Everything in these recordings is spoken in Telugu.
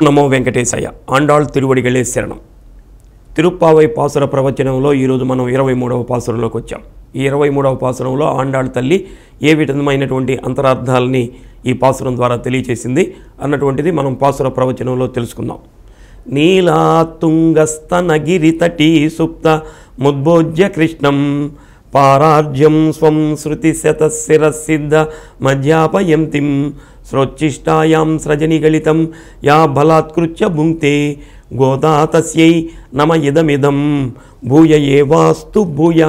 నమో వెంకటేశయ్య ఆండాళ్ తిరువడిగలే శరణం తిరుప్పావై పాసుర ప్రవచనంలో ఈరోజు మనం ఇరవై మూడవ పాసురంలోకి వచ్చాం ఈ ఇరవై మూడవ పాసురంలో ఆండాళ్ తల్లి ఏ విధమైనటువంటి అంతరార్థాలని ఈ పాసురం ద్వారా తెలియచేసింది అన్నటువంటిది మనం పాసుర ప్రవచనంలో తెలుసుకుందాం నీలా తుంగస్తనగిరి తటీ సుప్త ముద్బోజ్య కృష్ణం పారార్జ్యం స్వం శృతి శతశిరసిద్ధ మధ్యాపయంతిం శ్రోచ్చిష్టాయాం సృజనిగళితం యా బలాత్కృత్య భుంక్తే గోదా తస్యై నమ ఇదమిదం భూయ ఏవాస్తు భూయ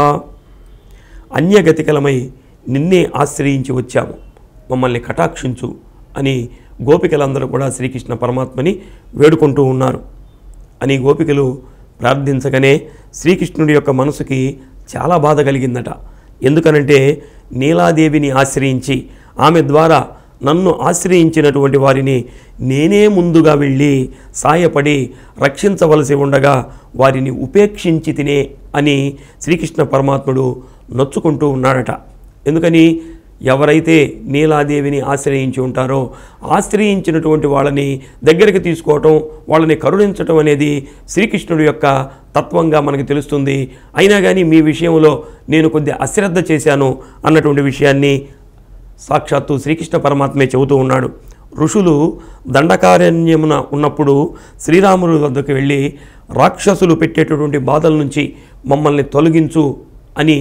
అన్యగతికలమై నిన్నే ఆశ్రయించి వచ్చాము మమ్మల్ని కటాక్షించు అని గోపికలందరూ కూడా శ్రీకృష్ణ పరమాత్మని వేడుకుంటూ ఉన్నారు అని గోపికలు ప్రార్థించగానే శ్రీకృష్ణుడి యొక్క మనసుకి చాలా బాధ కలిగిందట ఎందుకనంటే నీలాదేవిని ఆశ్రయించి ఆమె ద్వారా నన్ను ఆశ్రయించినటువంటి వారిని నేనే ముందుగా వెళ్ళి సాయపడి రక్షించవలసి ఉండగా వారిని ఉపేక్షించి తినే అని శ్రీకృష్ణ పరమాత్ముడు నొచ్చుకుంటూ ఉన్నాడట ఎందుకని ఎవరైతే నీలాదేవిని ఆశ్రయించి ఉంటారో ఆశ్రయించినటువంటి వాళ్ళని దగ్గరికి తీసుకోవటం వాళ్ళని కరుణించటం అనేది శ్రీకృష్ణుడి యొక్క తత్వంగా మనకు తెలుస్తుంది అయినా కానీ మీ విషయంలో నేను కొద్ది అశ్రద్ధ చేశాను అన్నటువంటి విషయాన్ని సాక్షాత్తు శ్రీకృష్ణ పరమాత్మే చెబుతూ ఉన్నాడు ఋషులు దండకారణ్యమున ఉన్నప్పుడు శ్రీరాముడి వద్దకు వెళ్ళి రాక్షసులు పెట్టేటటువంటి బాధల నుంచి మమ్మల్ని తొలగించు అని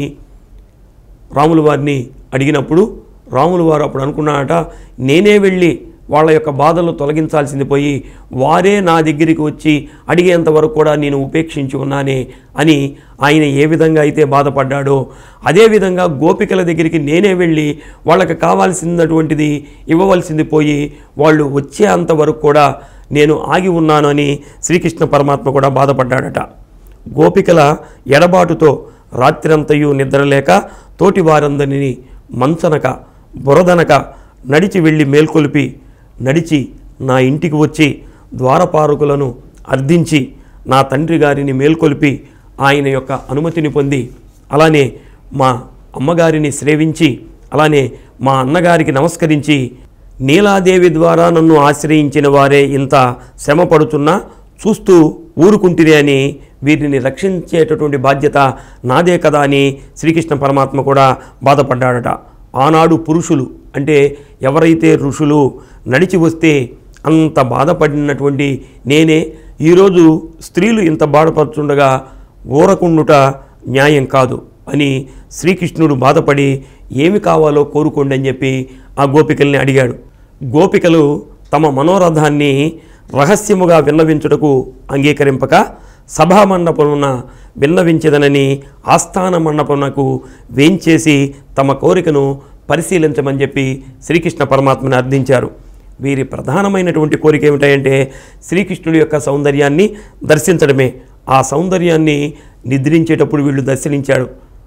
రాముల వారిని అడిగినప్పుడు రాముల వారు అప్పుడు అనుకున్నాడట నేనే వెళ్ళి వాళ్ళ యొక్క బాధలు తొలగించాల్సింది పోయి వారే నా దగ్గరికి వచ్చి అడిగేంత వరకు కూడా నేను ఉపేక్షించి ఉన్నానే అని ఆయన ఏ విధంగా అయితే బాధపడ్డాడో అదేవిధంగా గోపికల దగ్గరికి నేనే వెళ్ళి వాళ్ళకి కావాల్సినటువంటిది ఇవ్వవలసింది పోయి వాళ్ళు వచ్చేంత వరకు కూడా నేను ఆగి ఉన్నాను అని శ్రీకృష్ణ పరమాత్మ కూడా బాధపడ్డాడట గోపికల ఎడబాటుతో రాత్రంతయు నిద్రలేక తోటి వారందరినీ మంచనక బురదనక నడిచి వెళ్ళి మేల్కొలిపి నడిచి నా ఇంటికి వచ్చి ద్వారపారకులను అర్థించి నా తండ్రి గారిని మేల్కొలిపి ఆయన యొక్క అనుమతిని పొంది అలానే మా అమ్మగారిని సేవించి అలానే మా అన్నగారికి నమస్కరించి నీలాదేవి ద్వారా నన్ను ఆశ్రయించిన వారే ఇంత శ్రమ పడుతున్నా చూస్తూ ఊరుకుంటిరే అని వీరిని రక్షించేటటువంటి బాధ్యత నాదే కదా అని శ్రీకృష్ణ పరమాత్మ కూడా బాధపడ్డాడట ఆనాడు పురుషులు అంటే ఎవరైతే ఋషులు నడిచి వస్తే అంత బాధపడినటువంటి నేనే ఈరోజు స్త్రీలు ఇంత బాధపడుతుండగా ఊరకుండుట న్యాయం కాదు అని శ్రీకృష్ణుడు బాధపడి ఏమి కావాలో కోరుకోండి అని చెప్పి ఆ గోపికల్ని అడిగాడు గోపికలు తమ మనోరథాన్ని రహస్యముగా విన్నవించుటకు అంగీకరింపక సభామండపమున విన్నవించదనని ఆస్థాన మండపమునకు వేంచేసి తమ కోరికను పరిశీలించమని చెప్పి శ్రీకృష్ణ పరమాత్మని అర్థించారు వీరి ప్రధానమైనటువంటి కోరిక ఏమిటంటే శ్రీకృష్ణుడి యొక్క సౌందర్యాన్ని దర్శించడమే ఆ సౌందర్యాన్ని నిద్రించేటప్పుడు వీళ్ళు దర్శనించాడు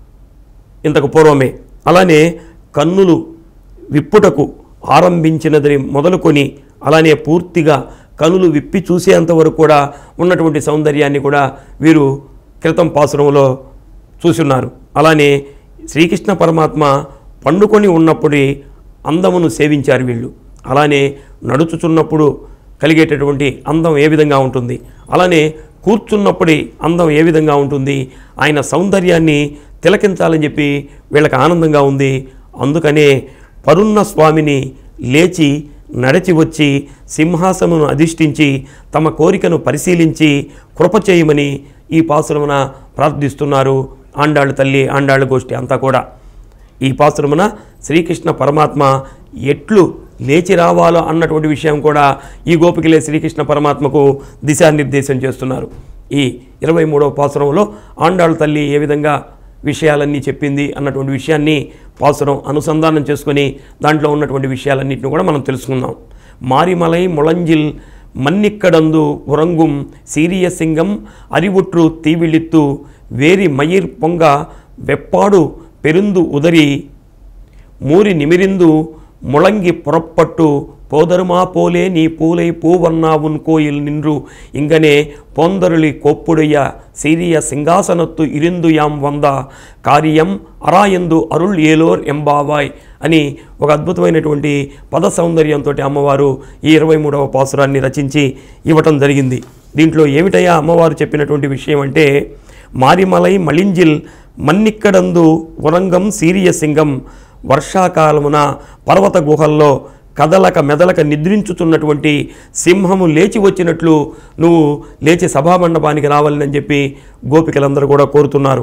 ఇంతకు పూర్వమే అలానే కన్నులు విప్పుటకు ఆరంభించినదని మొదలుకొని అలానే పూర్తిగా కనులు విప్పి చూసేంత వరకు కూడా ఉన్నటువంటి సౌందర్యాన్ని కూడా వీరు క్రితం పాసురంలో చూసున్నారు అలానే శ్రీకృష్ణ పరమాత్మ పండుకొని ఉన్నప్పుడే అందమును సేవించారు వీళ్ళు అలానే నడుచుచున్నప్పుడు కలిగేటటువంటి అందం ఏ విధంగా ఉంటుంది అలానే కూర్చున్నప్పుడే అందం ఏ విధంగా ఉంటుంది ఆయన సౌందర్యాన్ని తిలకించాలని చెప్పి వీళ్ళకి ఆనందంగా ఉంది అందుకనే పరున్న స్వామిని లేచి నడచి వచ్చి సింహాసనమును అధిష్ఠించి తమ కోరికను పరిశీలించి కృప చేయమని ఈ పాసురమున ప్రార్థిస్తున్నారు ఆండాళ్ళు తల్లి ఆండాళ్ళు గోష్ఠి అంతా కూడా ఈ పాసురమున శ్రీకృష్ణ పరమాత్మ ఎట్లు లేచి రావాలో అన్నటువంటి విషయం కూడా ఈ గోపికలే శ్రీకృష్ణ పరమాత్మకు దిశానిర్దేశం చేస్తున్నారు ఈ ఇరవై మూడవ పాసురంలో ఆండాళ్ళ తల్లి ఏ విధంగా విషయాలన్నీ చెప్పింది అన్నటువంటి విషయాన్ని పాసురం అనుసంధానం చేసుకొని దాంట్లో ఉన్నటువంటి విషయాలన్నింటిని కూడా మనం తెలుసుకుందాం మారిమలై ముళంజిల్ మన్నిక్కడందు ఉరంగుం సీరియ సింగం అరివుట్రు తీవిళిత్తు వేరి మయిర్ పొంగ వెప్పాడు పెరుందు ఉదరి మూరి నిమిరిందు ముళంగి పొరప్పట్టు పోదరుమా పోలే నీ పూలై పూవన్నావున్ కోயில் నిన్రు ఇంగనే పొందరులి కొప్పుడయ్య సీరియ సింహాసనత్తు ఇరిందు యాం వంద కార్యం అరాయందు అరుళ్ ఏలోర్ ఎంబావాయ్ అని ఒక అద్భుతమైనటువంటి పద సౌందర్యంతో అమ్మవారు ఈ ఇరవై మూడవ పాసురాన్ని రచించి ఇవ్వటం జరిగింది దీంట్లో ఏమిటయ్యా అమ్మవారు చెప్పినటువంటి విషయం అంటే మారిమలై మళింజిల్ మన్నిక్కడందు ఉరంగం సీరియ సింగం వర్షాకాలమున పర్వత గుహల్లో కదలక మెదలక నిద్రించుతున్నటువంటి సింహము లేచి వచ్చినట్లు నువ్వు లేచి సభామండపానికి రావాలని చెప్పి గోపికలందరూ కూడా కోరుతున్నారు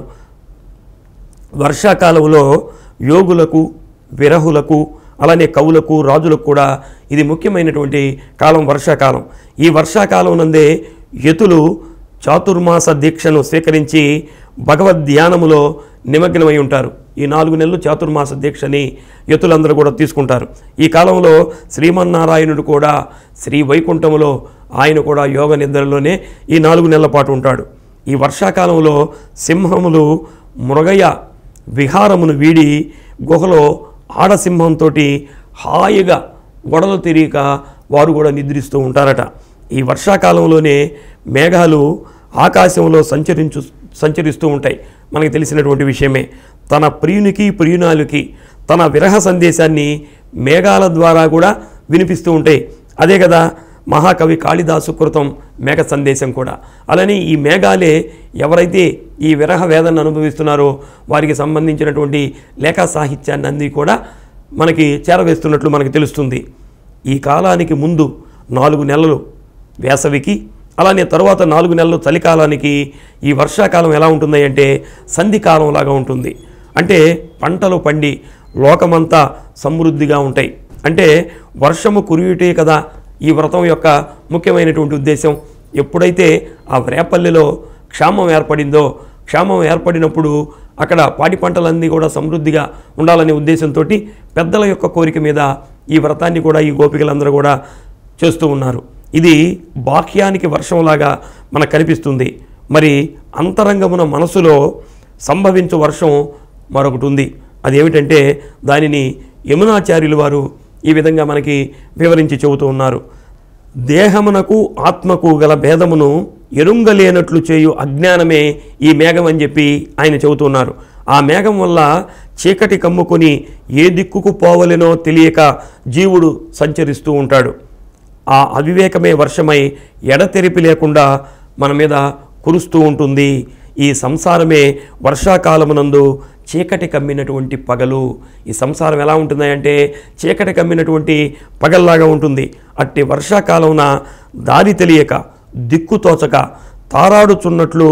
వర్షాకాలంలో యోగులకు విరహులకు అలానే కవులకు రాజులకు కూడా ఇది ముఖ్యమైనటువంటి కాలం వర్షాకాలం ఈ వర్షాకాలం నందే యతులు చాతుర్మాస దీక్షను స్వీకరించి భగవద్ ధ్యానములో నిమగ్నమై ఉంటారు ఈ నాలుగు నెలలు చాతుర్మాస దీక్షని యతులందరూ కూడా తీసుకుంటారు ఈ కాలంలో శ్రీమన్నారాయణుడు కూడా శ్రీ వైకుంఠములో ఆయన కూడా యోగ నిద్రలోనే ఈ నాలుగు నెలల పాటు ఉంటాడు ఈ వర్షాకాలంలో సింహములు మృగయ విహారమును వీడి గుహలో ఆడసింహంతో హాయిగా గొడవలు తిరిగిక వారు కూడా నిద్రిస్తూ ఉంటారట ఈ వర్షాకాలంలోనే మేఘాలు ఆకాశంలో సంచరించు సంచరిస్తూ ఉంటాయి మనకి తెలిసినటువంటి విషయమే తన ప్రియునికి ప్రియునాలుకి తన విరహ సందేశాన్ని మేఘాల ద్వారా కూడా వినిపిస్తూ ఉంటాయి అదే కదా మహాకవి కాళిదాసు కృతం మేఘ సందేశం కూడా అలానే ఈ మేఘాలే ఎవరైతే ఈ విరహ వేదన అనుభవిస్తున్నారో వారికి సంబంధించినటువంటి లేఖా సాహిత్యాన్ని అంది కూడా మనకి చేరవేస్తున్నట్లు మనకి తెలుస్తుంది ఈ కాలానికి ముందు నాలుగు నెలలు వేసవికి అలానే తరువాత నాలుగు నెలలు చలికాలానికి ఈ వర్షాకాలం ఎలా ఉంటుంది అంటే సంధికాలం లాగా ఉంటుంది అంటే పంటలు పండి లోకమంతా సమృద్ధిగా ఉంటాయి అంటే వర్షము కురియుటే కదా ఈ వ్రతం యొక్క ముఖ్యమైనటువంటి ఉద్దేశం ఎప్పుడైతే ఆ రేపల్లిలో క్షామం ఏర్పడిందో క్షామం ఏర్పడినప్పుడు అక్కడ పాడి పంటలన్నీ కూడా సమృద్ధిగా ఉండాలనే ఉద్దేశంతో పెద్దల యొక్క కోరిక మీద ఈ వ్రతాన్ని కూడా ఈ గోపికలందరూ కూడా చేస్తూ ఉన్నారు ఇది బాహ్యానికి వర్షంలాగా మనకు కనిపిస్తుంది మరి అంతరంగమున మనసులో సంభవించు వర్షం మరొకటి ఉంది అదేమిటంటే దానిని యమునాచార్యులు వారు ఈ విధంగా మనకి వివరించి చెబుతూ ఉన్నారు దేహమునకు ఆత్మకు గల భేదమును ఎరుంగలేనట్లు చేయు అజ్ఞానమే ఈ మేఘం అని చెప్పి ఆయన చెబుతున్నారు ఆ మేఘం వల్ల చీకటి కమ్ముకొని ఏ దిక్కుకు పోవలెనో తెలియక జీవుడు సంచరిస్తూ ఉంటాడు ఆ అవివేకమే వర్షమై ఎడతెరిపి లేకుండా మన మీద కురుస్తూ ఉంటుంది ఈ సంసారమే వర్షాకాలమునందు చీకటి కమ్మినటువంటి పగలు ఈ సంసారం ఎలా ఉంటుంది అంటే చీకటి కమ్మినటువంటి పగల్లాగా ఉంటుంది అట్టి వర్షాకాలమున దారి తెలియక దిక్కు తోచక తారాడుచున్నట్లు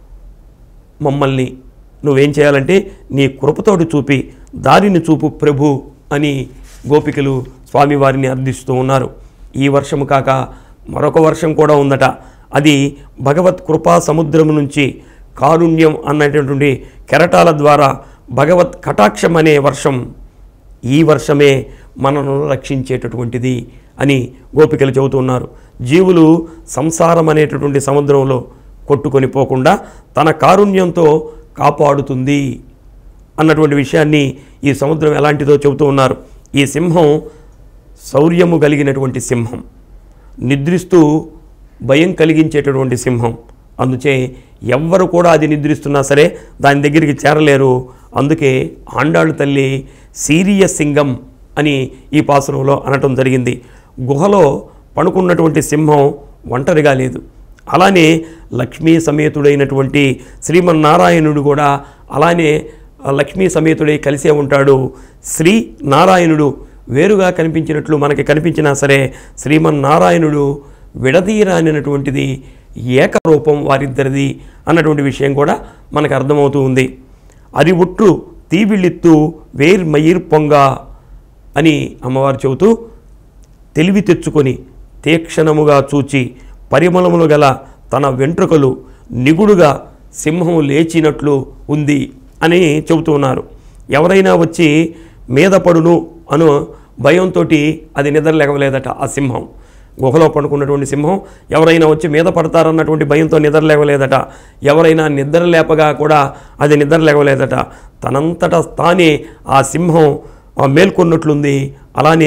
మమ్మల్ని నువ్వేం చేయాలంటే నీ కృపతోడు చూపి దారిని చూపు ప్రభు అని గోపికలు స్వామివారిని అర్థిస్తూ ఉన్నారు ఈ వర్షము కాక మరొక వర్షం కూడా ఉందట అది భగవత్ కృపా సముద్రము నుంచి కారుణ్యం అన్నటువంటి కెరటాల ద్వారా భగవత్ కటాక్షం అనే వర్షం ఈ వర్షమే మనను రక్షించేటటువంటిది అని గోపికలు చెబుతున్నారు జీవులు సంసారం అనేటటువంటి సముద్రంలో కొట్టుకొని పోకుండా తన కారుణ్యంతో కాపాడుతుంది అన్నటువంటి విషయాన్ని ఈ సముద్రం ఎలాంటిదో చెబుతూ ఉన్నారు ఈ సింహం శౌర్యము కలిగినటువంటి సింహం నిద్రిస్తూ భయం కలిగించేటటువంటి సింహం అందుచే ఎవ్వరు కూడా అది నిద్రిస్తున్నా సరే దాని దగ్గరికి చేరలేరు అందుకే ఆండాళ్ళు తల్లి సీరియ సింగం అని ఈ పాసురంలో అనటం జరిగింది గుహలో పడుకున్నటువంటి సింహం ఒంటరిగా లేదు అలానే లక్ష్మీ సమేతుడైనటువంటి శ్రీమన్నారాయణుడు కూడా అలానే ఆ లక్ష్మీ సమేతుడై కలిసే ఉంటాడు శ్రీ నారాయణుడు వేరుగా కనిపించినట్లు మనకి కనిపించినా సరే శ్రీమన్నారాయణుడు విడదీయరానినటువంటిది ఏకరూపం వారిద్దరిది అన్నటువంటి విషయం కూడా మనకు అర్థమవుతూ ఉంది అరివుట్టు తీవిళ్ళిత్తు వేర్ మయిర్ పొంగ అని అమ్మవారు చెబుతూ తెలివి తెచ్చుకొని తీక్షణముగా చూచి పరిమళములు గల తన వెంట్రుకలు నిగుడుగా సింహము లేచినట్లు ఉంది అని చెబుతూ ఉన్నారు ఎవరైనా వచ్చి మీద పడును అను భయంతో అది నిద్ర లేవలేదట ఆ సింహం గుహలో పడుకున్నటువంటి సింహం ఎవరైనా వచ్చి మీద పడతారన్నటువంటి భయంతో నిద్ర లేవలేదట ఎవరైనా నిద్ర లేపగా కూడా అది నిద్ర లేవలేదట తనంతట తానే ఆ సింహం ఆ మేల్కొన్నట్లుంది అలానే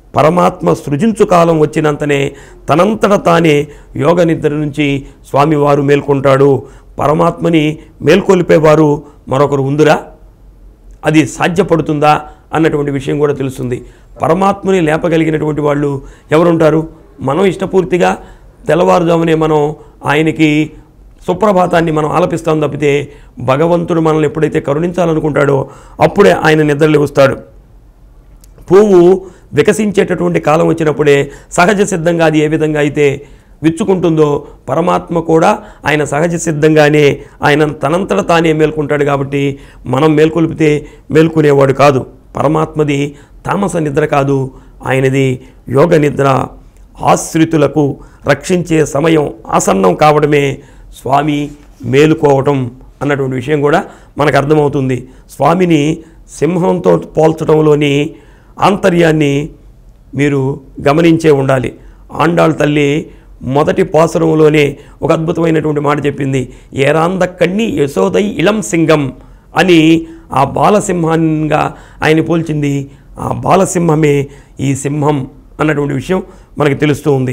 పరమాత్మ సృజించు కాలం వచ్చినంతనే తనంతట తానే యోగ నిద్ర నుంచి స్వామివారు మేల్కొంటాడు పరమాత్మని మేల్కొల్పేవారు మరొకరు ఉందిరా అది సాధ్యపడుతుందా అన్నటువంటి విషయం కూడా తెలుస్తుంది పరమాత్మని లేపగలిగినటువంటి వాళ్ళు ఎవరుంటారు మనం ఇష్టపూర్తిగా తెల్లవారుజామునే మనం ఆయనకి సుప్రభాతాన్ని మనం ఆలపిస్తాం తప్పితే భగవంతుడు మనల్ని ఎప్పుడైతే కరుణించాలనుకుంటాడో అప్పుడే ఆయన నిద్రలేవుస్తాడు పువ్వు వికసించేటటువంటి కాలం వచ్చినప్పుడే సహజ సిద్ధంగా అది ఏ విధంగా అయితే విచ్చుకుంటుందో పరమాత్మ కూడా ఆయన సహజ సిద్ధంగానే ఆయన తనంతట తానే మేల్కొంటాడు కాబట్టి మనం మేల్కొల్పితే మేల్కొనేవాడు కాదు పరమాత్మది తామస నిద్ర కాదు ఆయనది యోగ నిద్ర ఆశ్రితులకు రక్షించే సమయం ఆసన్నం కావడమే స్వామి మేలుకోవటం అన్నటువంటి విషయం కూడా మనకు అర్థమవుతుంది స్వామిని సింహంతో పోల్చడంలోని ఆంతర్యాన్ని మీరు గమనించే ఉండాలి ఆండాళ్ తల్లి మొదటి పాసురంలోనే ఒక అద్భుతమైనటువంటి మాట చెప్పింది ఏరాంద కన్ని యశోదై ఇళం సింగం అని ఆ బాలసింహంగా ఆయన పోల్చింది ఆ బాలసింహమే ఈ సింహం అన్నటువంటి విషయం మనకి తెలుస్తూ ఉంది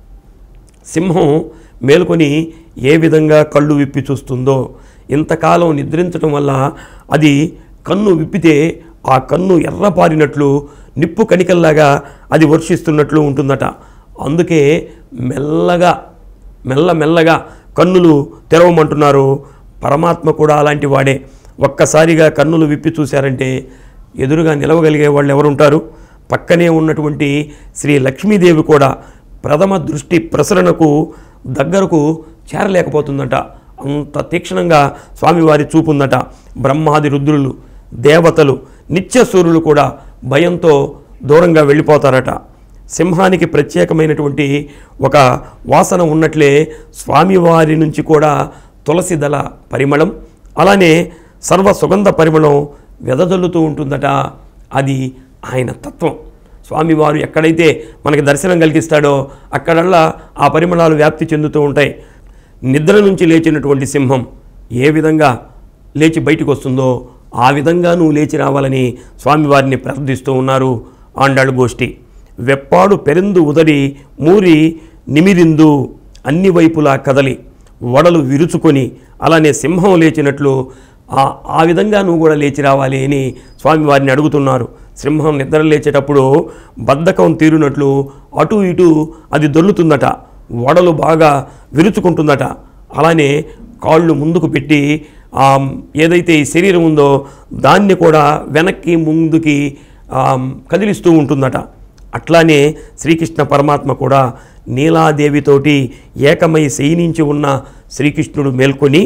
సింహం మేలుకొని ఏ విధంగా కళ్ళు విప్పి చూస్తుందో ఇంతకాలం నిద్రించడం వల్ల అది కన్ను విప్పితే ఆ కన్ను ఎర్రపారినట్లు నిప్పు కణికల్లాగా అది వర్షిస్తున్నట్లు ఉంటుందట అందుకే మెల్లగా మెల్ల మెల్లగా కన్నులు తెరవమంటున్నారు పరమాత్మ కూడా అలాంటి వాడే ఒక్కసారిగా కన్నులు విప్పి చూశారంటే ఎదురుగా నిలవగలిగే వాళ్ళు ఎవరుంటారు పక్కనే ఉన్నటువంటి శ్రీ లక్ష్మీదేవి కూడా ప్రథమ దృష్టి ప్రసరణకు దగ్గరకు చేరలేకపోతుందట అంత తీక్షణంగా స్వామివారి చూపుందట బ్రహ్మాది రుద్రులు దేవతలు నిత్యసూరులు కూడా భయంతో దూరంగా వెళ్ళిపోతారట సింహానికి ప్రత్యేకమైనటువంటి ఒక వాసన ఉన్నట్లే స్వామివారి నుంచి కూడా తులసి దళ పరిమళం అలానే సర్వ సుగంధ పరిమళం వెదజల్లుతూ ఉంటుందట అది ఆయన తత్వం స్వామివారు ఎక్కడైతే మనకి దర్శనం కలిగిస్తాడో అక్కడల్లా ఆ పరిమళాలు వ్యాప్తి చెందుతూ ఉంటాయి నిద్ర నుంచి లేచినటువంటి సింహం ఏ విధంగా లేచి బయటికి వస్తుందో ఆ విధంగా నువ్వు లేచి రావాలని స్వామివారిని ప్రార్థిస్తూ ఉన్నారు ఆండాళ్ళు గోష్ఠి వెప్పాడు పెరిందు ఉదడి మూరి నిమిరిందు అన్ని వైపులా కదలి వడలు విరుచుకొని అలానే సింహం లేచినట్లు ఆ ఆ విధంగా నువ్వు కూడా లేచి రావాలి అని స్వామివారిని అడుగుతున్నారు సింహం నిద్ర లేచేటప్పుడు బద్ధకం తీరునట్లు అటు ఇటు అది దొర్లుతుందట వడలు బాగా విరుచుకుంటుందట అలానే కాళ్ళు ముందుకు పెట్టి ఆ, ఏదైతే ఈ శరీరం ఉందో దాన్ని కూడా వెనక్కి ముందుకి ఆ, కదిలిస్తూ ఉంటుందట అట్లానే శ్రీకృష్ణ పరమాత్మ కూడా నీలాదేవితోటి ఏకమై శయనించి ఉన్న శ్రీకృష్ణుడు మేల్కొని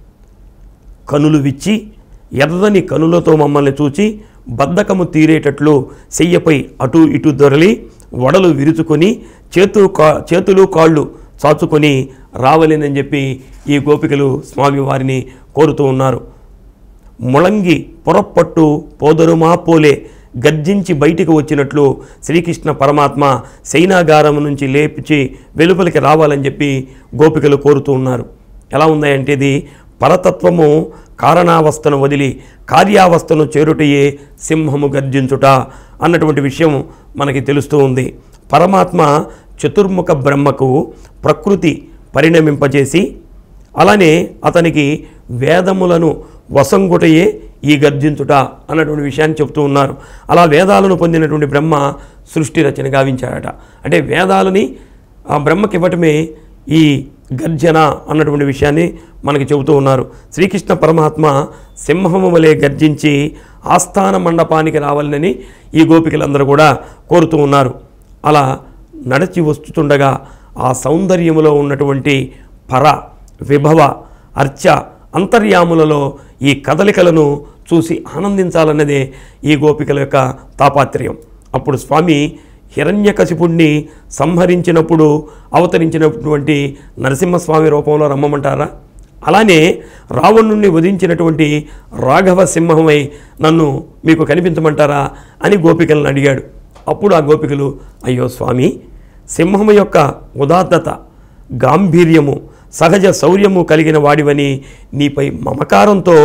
కనులు విచ్చి ఎర్రని కనులతో మమ్మల్ని చూచి బద్ధకము తీరేటట్లు చెయ్యపై అటు ఇటు దొరలి వడలు విరుచుకొని చేతు కా చేతులు కాళ్ళు చాచుకొని రావలేనని చెప్పి ఈ గోపికలు స్వామివారిని కోరుతూ ఉన్నారు ముళంగి పొరపట్టు పోదరుమా పోలే గర్జించి బయటికి వచ్చినట్లు శ్రీకృష్ణ పరమాత్మ శైనాగారం నుంచి లేపిచి వెలుపలికి రావాలని చెప్పి గోపికలు కోరుతూ ఉన్నారు ఎలా ఉందంటే ఇది పరతత్వము కారణావస్థను వదిలి కార్యావస్థను చేరుటయే సింహము గర్జించుట అన్నటువంటి విషయం మనకి తెలుస్తూ ఉంది పరమాత్మ చతుర్ముఖ బ్రహ్మకు ప్రకృతి పరిణమింపజేసి అలానే అతనికి వేదములను వసంగుటయే ఈ గర్జించుట అన్నటువంటి విషయాన్ని చెప్తూ ఉన్నారు అలా వేదాలను పొందినటువంటి బ్రహ్మ సృష్టి రచన గావించాడట అంటే వేదాలని ఆ బ్రహ్మకి ఇవ్వటమే ఈ గర్జన అన్నటువంటి విషయాన్ని మనకి చెబుతూ ఉన్నారు శ్రీకృష్ణ పరమాత్మ సింహము వలె గర్జించి ఆస్థాన మండపానికి రావాలని ఈ గోపికలందరూ కూడా కోరుతూ ఉన్నారు అలా నడిచి వస్తుండగా ఆ సౌందర్యములో ఉన్నటువంటి పర విభవ అర్చ అంతర్యాములలో ఈ కదలికలను చూసి ఆనందించాలన్నదే ఈ గోపికల యొక్క తాపాత్రయం అప్పుడు స్వామి హిరణ్యకశిపుణ్ణి సంహరించినప్పుడు అవతరించినటువంటి నరసింహస్వామి రూపంలో రమ్మమంటారా అలానే రావణుణ్ణి వధించినటువంటి రాఘవ సింహమై నన్ను మీకు కనిపించమంటారా అని గోపికలను అడిగాడు అప్పుడు ఆ గోపికలు అయ్యో స్వామి సింహము యొక్క ఉదాత్తత గాంభీర్యము సహజ శౌర్యము కలిగిన వాడివని నీపై మమకారంతో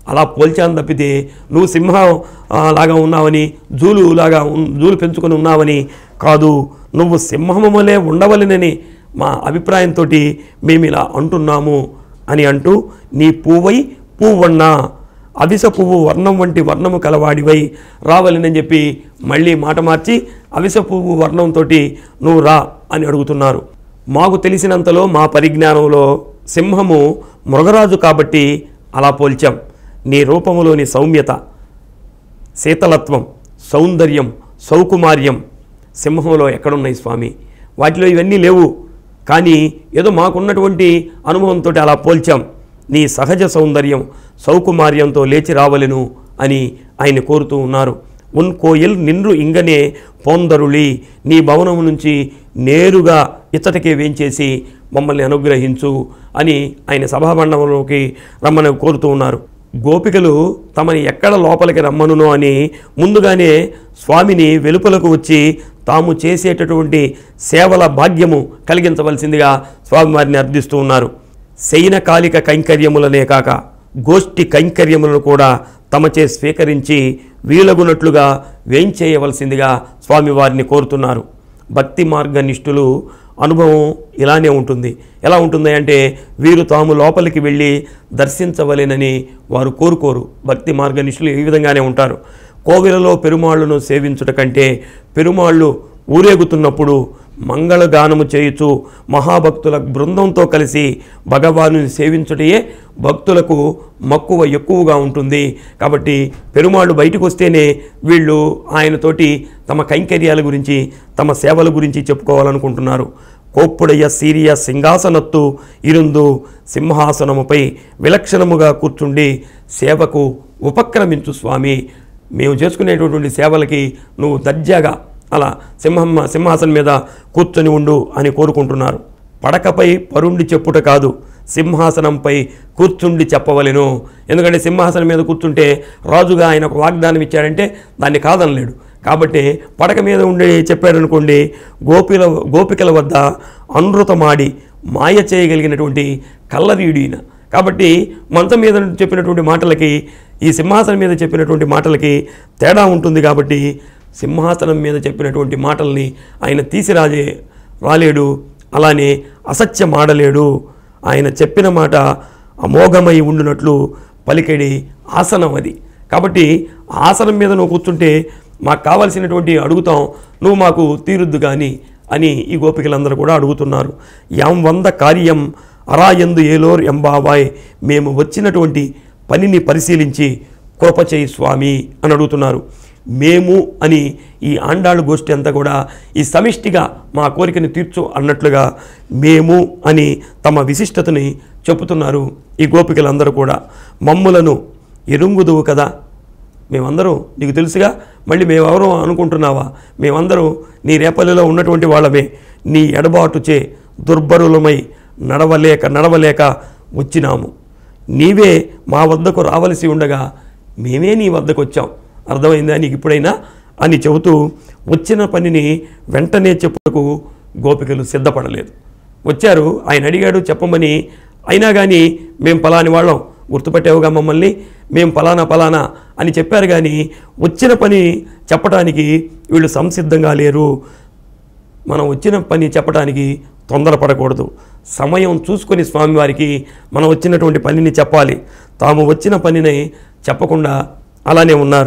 అలా పోల్చాను తప్పితే నువ్వు సింహం ఆ, లాగా ఉన్నావని జూలు లాగా ఉన్- జూలు పెంచుకొని ఉన్నావని కాదు నువ్వు సింహములే ఉండవలెనని మా అభిప్రాయంతో మేము ఇలా అంటున్నాము అని అంటూ నీ పువ్వై పువ్వన్నా అవిస పువ్వు వర్ణం వంటి వర్ణము కలవాడివై రావాలని చెప్పి మళ్ళీ మాట మార్చి అవిస పువ్వు వర్ణంతో నువ్వు రా అని అడుగుతున్నారు మాకు తెలిసినంతలో మా పరిజ్ఞానంలో సింహము మృగరాజు కాబట్టి అలా పోల్చాం నీ రూపములోని సౌమ్యత శీతలత్వం సౌందర్యం సౌకుమార్యం సింహంలో ఎక్కడున్నాయి స్వామి వాటిలో ఇవన్నీ లేవు కానీ ఏదో మాకున్నటువంటి అనుభవంతో అలా పోల్చాం నీ సహజ సౌందర్యం సౌకుమార్యంతో లేచి రావలెను అని ఆయన కోరుతూ ఉన్నారు ఉన్ కోయిల్ నిన్ను ఇంగనే పొందరుళి నీ భవనం నుంచి నేరుగా ఇచ్చటకే వేంచేసి మమ్మల్ని అనుగ్రహించు అని ఆయన సభామండలంలోకి రమ్మని కోరుతూ ఉన్నారు గోపికలు తమని ఎక్కడ లోపలికి రమ్మనునో అని ముందుగానే స్వామిని వెలుపలకు వచ్చి తాము చేసేటటువంటి సేవల భాగ్యము కలిగించవలసిందిగా స్వామివారిని అర్థిస్తూ ఉన్నారు శయనకాలిక కైంకర్యములనే కాక గోష్ఠి కైంకర్యములను కూడా తమచే స్వీకరించి వీలగునట్లుగా వేంచేయవలసిందిగా స్వామివారిని కోరుతున్నారు భక్తి మార్గ నిష్ఠులు అనుభవం ఇలానే ఉంటుంది ఎలా ఉంటుంది అంటే వీరు తాము లోపలికి వెళ్ళి దర్శించవలెనని వారు కోరుకోరు భక్తి మార్గ నిష్ఠులు ఈ విధంగానే ఉంటారు కోవిలలో పెరుమాళ్లను సేవించుట కంటే పెరుమాళ్ళు ఊరేగుతున్నప్పుడు మంగళగానము చేయుచు మహాభక్తుల బృందంతో కలిసి భగవాను సేవించుటయే భక్తులకు మక్కువ ఎక్కువగా ఉంటుంది కాబట్టి పెరుమాళ్ళు బయటకు వస్తేనే వీళ్ళు ఆయనతోటి తమ కైంకర్యాల గురించి తమ సేవల గురించి చెప్పుకోవాలనుకుంటున్నారు కోప్పుడయ్య సీరియ సింహాసనత్తు ఇరుందు సింహాసనముపై విలక్షణముగా కూర్చుండి సేవకు ఉపక్రమించు స్వామి మేము చేసుకునేటటువంటి సేవలకి నువ్వు దర్జాగా అలా సింహం సింహాసనం మీద కూర్చొని ఉండు అని కోరుకుంటున్నారు పడకపై పరుండి చెప్పుట కాదు సింహాసనంపై కూర్చుండి చెప్పవలెను ఎందుకంటే సింహాసనం మీద కూర్చుంటే రాజుగా ఆయన ఒక వాగ్దానం ఇచ్చాడంటే దాన్ని కాదనలేడు కాబట్టి పడక మీద ఉండి చెప్పాడనుకోండి గోపిల గోపికల వద్ద అనృతమాడి మాయ చేయగలిగినటువంటి కల్లరీడు ఈయన కాబట్టి మంచం మీద చెప్పినటువంటి మాటలకి ఈ సింహాసనం మీద చెప్పినటువంటి మాటలకి తేడా ఉంటుంది కాబట్టి సింహాసనం మీద చెప్పినటువంటి మాటల్ని ఆయన తీసిరాజే రాలేడు అలానే అసత్యం ఆడలేడు ఆయన చెప్పిన మాట అమోఘమై ఉండునట్లు పలికెడి ఆసనం అది కాబట్టి ఆసనం మీద నువ్వు కూర్చుంటే మాకు కావాల్సినటువంటి అడుగుతాం నువ్వు మాకు తీరుద్దు కానీ అని ఈ గోపికలందరూ కూడా అడుగుతున్నారు యాం వంద కార్యం అరాయందు ఏలోర్ ఎంబావాయ్ మేము వచ్చినటువంటి పనిని పరిశీలించి కృప చేయి స్వామి అని అడుగుతున్నారు మేము అని ఈ ఆండాళ్ళు గోష్ఠి అంతా కూడా ఈ సమిష్టిగా మా కోరికని తీర్చు అన్నట్లుగా మేము అని తమ విశిష్టతని చెప్పుతున్నారు ఈ గోపికలందరూ కూడా మమ్ములను ఎరుంగుదువు కదా మేమందరం నీకు తెలుసుగా మళ్ళీ మేమెవరో అనుకుంటున్నావా మేమందరం నీ రేపల్లిలో ఉన్నటువంటి వాళ్ళమే నీ ఎడబాటుచే దుర్బరులమై నడవలేక నడవలేక వచ్చినాము నీవే మా వద్దకు రావలసి ఉండగా మేమే నీ వద్దకు వచ్చాం అర్థమైందా నీకు ఇప్పుడైనా అని చెబుతూ వచ్చిన పనిని వెంటనే చెప్పుటకు గోపికలు సిద్ధపడలేదు వచ్చారు ఆయన అడిగాడు చెప్పమని అయినా కానీ మేము పలాని వాళ్ళం గుర్తుపట్టావుగా మమ్మల్ని మేము పలానా పలానా అని చెప్పారు కానీ వచ్చిన పని చెప్పడానికి వీళ్ళు సంసిద్ధంగా లేరు మనం వచ్చిన పని చెప్పడానికి తొందరపడకూడదు సమయం చూసుకొని స్వామివారికి మనం వచ్చినటువంటి పనిని చెప్పాలి తాము వచ్చిన పనిని చెప్పకుండా అలానే ఉన్నారు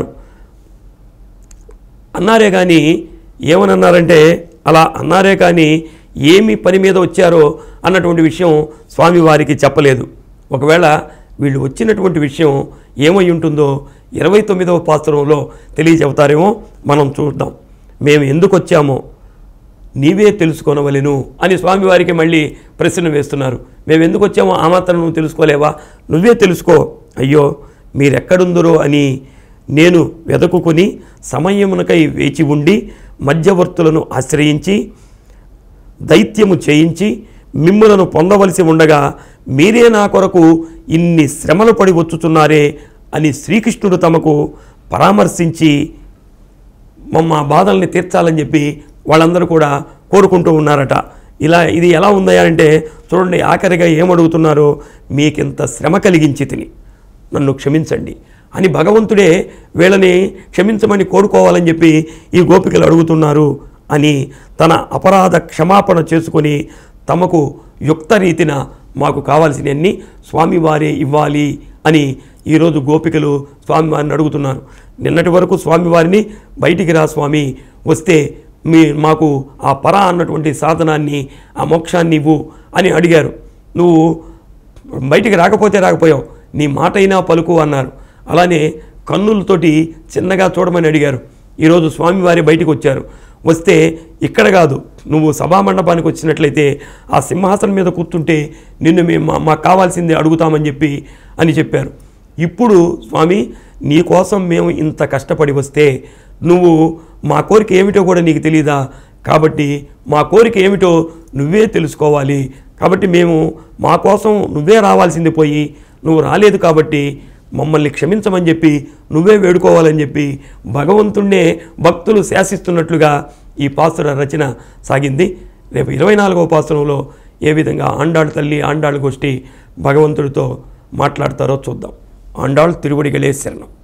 అన్నారే కానీ ఏమనన్నారంటే అలా అన్నారే కానీ ఏమి పని మీద వచ్చారో అన్నటువంటి విషయం స్వామివారికి చెప్పలేదు ఒకవేళ వీళ్ళు వచ్చినటువంటి విషయం ఏమై ఉంటుందో ఇరవై తొమ్మిదవ పాత్రంలో తెలియచెబుతారేమో మనం చూద్దాం మేము ఎందుకు వచ్చామో నీవే తెలుసుకొనవలెను అని స్వామివారికి మళ్ళీ ప్రశ్న వేస్తున్నారు మేము ఎందుకు వచ్చామో ఆ మాత్రం నువ్వు తెలుసుకోలేవా నువ్వే తెలుసుకో అయ్యో మీరెక్కడుందరో అని నేను వెతుకుని సమయమునకై వేచి ఉండి మధ్యవర్తులను ఆశ్రయించి దైత్యము చేయించి మిమ్ములను పొందవలసి ఉండగా మీరే నా కొరకు ఇన్ని శ్రమలు పడి వచ్చుచున్నారే అని శ్రీకృష్ణుడు తమకు పరామర్శించి మమ్మ బాధల్ని తీర్చాలని చెప్పి వాళ్ళందరూ కూడా కోరుకుంటూ ఉన్నారట ఇలా ఇది ఎలా ఉందా అంటే చూడండి ఆఖరిగా ఏమడుగుతున్నారో మీకింత శ్రమ కలిగించి తిని నన్ను క్షమించండి అని భగవంతుడే వీళ్ళని క్షమించమని కోరుకోవాలని చెప్పి ఈ గోపికలు అడుగుతున్నారు అని తన అపరాధ క్షమాపణ చేసుకొని తమకు యుక్త రీతిన మాకు కావాల్సినవన్నీ స్వామివారే ఇవ్వాలి అని ఈరోజు గోపికలు స్వామివారిని అడుగుతున్నారు నిన్నటి వరకు స్వామివారిని బయటికి రా స్వామి వస్తే మీ మాకు ఆ పర అన్నటువంటి సాధనాన్ని ఆ మోక్షాన్ని ఇవ్వు అని అడిగారు నువ్వు బయటికి రాకపోతే రాకపోయావు నీ మాట అయినా పలుకు అన్నారు అలానే కన్నులతోటి చిన్నగా చూడమని అడిగారు ఈరోజు స్వామివారి బయటికి వచ్చారు వస్తే ఇక్కడ కాదు నువ్వు సభామండపానికి వచ్చినట్లయితే ఆ సింహాసనం మీద కూర్చుంటే నిన్ను మేము మా- మాకు కావాల్సింది అడుగుతామని చెప్పి అని చెప్పారు ఇప్పుడు స్వామి నీ కోసం మేము ఇంత కష్టపడి వస్తే నువ్వు మా కోరిక ఏమిటో కూడా నీకు తెలియదా కాబట్టి మా కోరిక ఏమిటో నువ్వే తెలుసుకోవాలి కాబట్టి మేము మా కోసం నువ్వే రావాల్సింది పోయి నువ్వు రాలేదు కాబట్టి మమ్మల్ని క్షమించమని చెప్పి నువ్వే వేడుకోవాలని చెప్పి భగవంతుణ్ణే భక్తులు శాసిస్తున్నట్లుగా ఈ పాసుర రచన సాగింది రేపు ఇరవై నాలుగవ పాసురంలో ఏ విధంగా ఆండాళ్ తల్లి ఆండాళ్ గోష్ఠి భగవంతుడితో మాట్లాడతారో చూద్దాం ఆండాళ్ తిరువడిగలే శరణం